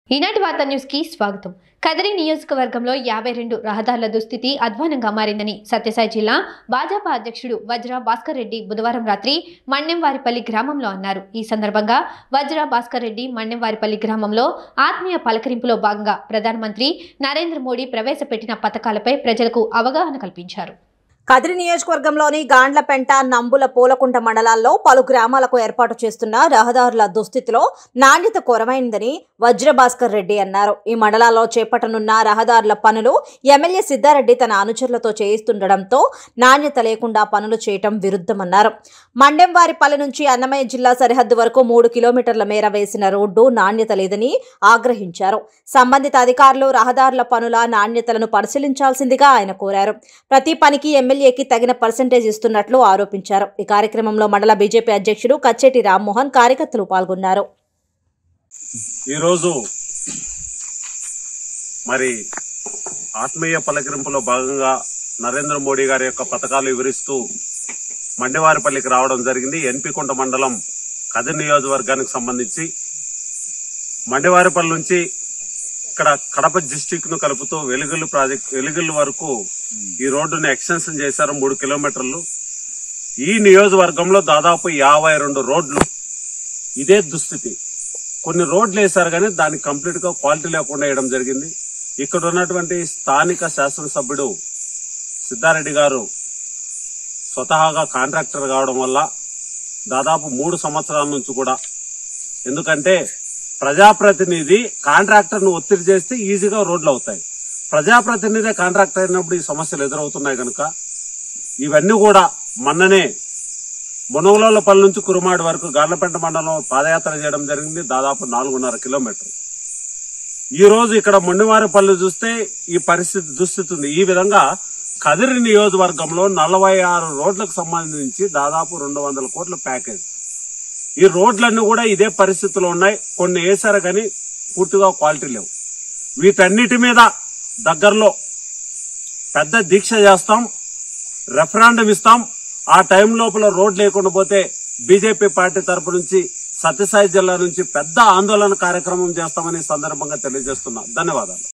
ఈనాటి వార్తా న్యూస్ కి స్వాగతం కదిరి నియోజకవర్గంలో యాభై రెండు రహదారుల దుస్థితి అధ్వానంగా మారిందని సత్యసాయి జిల్లా భాజపా అధ్యక్షుడు వజ్ర భాస్కర్ రెడ్డి బుధవారం రాత్రి మన్నెంవారిపల్లి గ్రామంలో అన్నారు ఈ సందర్భంగా వజ్ర భాస్కర్ రెడ్డి మన్నెంవారిపల్లి గ్రామంలో ఆత్మీయ పలకరింపులో భాగంగా ప్రధానమంత్రి నరేంద్ర మోడీ ప్రవేశపెట్టిన పథకాలపై ప్రజలకు అవగాహన కల్పించారు కదిరి నియోజకవర్గంలోని గాండ్లపెంట నంబుల పూలకుంట మండలాల్లో పలు గ్రామాలకు ఏర్పాటు చేస్తున్న రహదారుల దుస్థితిలో నాణ్యత కొరమైందని వజ్రభాస్కర్ రెడ్డి అన్నారు ఈ మండలాల్లో చేపట్టనున్న రహదారుల పనులు ఎమ్మెల్యే సిద్ధారెడ్డి తన అనుచరులతో చేయిస్తుండటంతో నాణ్యత లేకుండా పనులు చేయటం విరుద్ధమన్నారు మండెంవారిపల్లి నుంచి అన్నమయ్య జిల్లా సరిహద్దు వరకు మూడు కిలోమీటర్ల మేర వేసిన రోడ్డు నాణ్యత లేదని ఆగ్రహించారు సంబంధిత అధికారులు రహదారుల పనుల నాణ్యతలను పరిశీలించాల్సిందిగా ఆయన కోరారు ప్రతి పనికి ఎమ్మెల్యేకి తగిన పర్సెంటేజ్ ఇస్తున్నట్లు ఆరోపించారు ఈ కార్యక్రమంలో మండల బీజేపీ అధ్యక్షుడు కచ్చేటి రామ్మోహన్ కార్యకర్తలు పాల్గొన్నారు ఈరోజు మరి ఆత్మీయ పలకరింపులో భాగంగా నరేంద్ర మోడీ గారి యొక్క పథకాలు వివరిస్తూ మండివారిపల్లికి రావడం జరిగింది ఎన్పికొండ మండలం కదిరి నియోజకవర్గానికి సంబంధించి మండివారిపల్లి నుంచి ఇక్కడ కడప డిస్టిక్ ను కలుపుతూ వెలుగులు ప్రాజెక్ట్ వెలుగుల వరకు ఈ రోడ్డును ఎక్స్టెన్షన్ చేశారు మూడు కిలోమీటర్లు ఈ నియోజకవర్గంలో దాదాపు యాభై రెండు రోడ్లు ఇదే దుస్థితి కొన్ని రోడ్లు వేశారు కానీ దానికి కంప్లీట్ గా క్వాలిటీ లేకుండా వేయడం జరిగింది ఇక్కడ ఉన్నటువంటి స్థానిక శాసనసభ్యుడు సిద్ధారెడ్డి గారు స్వతహాగా కాంట్రాక్టర్ కావడం వల్ల దాదాపు మూడు సంవత్సరాల నుంచి కూడా ఎందుకంటే ప్రజాప్రతినిధి కాంట్రాక్టర్ ను ఒత్తిడి చేస్తే ఈజీగా రోడ్లు అవుతాయి ప్రజాప్రతినిధి కాంట్రాక్టర్ అయినప్పుడు ఈ సమస్యలు ఎదురవుతున్నాయి కనుక ఇవన్నీ కూడా మొన్ననే మునగలోలపల్లి నుంచి కురుమాడి వరకు గార్లపేట మండలం పాదయాత్ర చేయడం జరిగింది దాదాపు నాలుగున్నర కిలోమీటర్ ఈ రోజు ఇక్కడ మొండివారిపల్లి చూస్తే ఈ పరిస్థితి దుస్థితి ఉంది ఈ విధంగా కదిరి నియోజకవర్గంలో నలభై ఆరు రోడ్లకు సంబంధించి దాదాపు రెండు వందల కోట్ల ప్యాకేజ్ ఈ రోడ్లన్నీ కూడా ఇదే పరిస్థితిలో ఉన్నాయి కొన్ని వేశారు కానీ పూర్తిగా క్వాలిటీ లేవు వీటన్నిటి మీద దగ్గరలో పెద్ద దీక్ష చేస్తాం రెఫరాండం ఇస్తాం ఆ టైం లోపల రోడ్ లేకుండా పోతే బీజేపీ పార్టీ తరపు నుంచి సత్యసాయి జిల్లా నుంచి పెద్ద ఆందోళన కార్యక్రమం చేస్తామని ఈ సందర్భంగా తెలియజేస్తున్నా ధన్యవాదాలు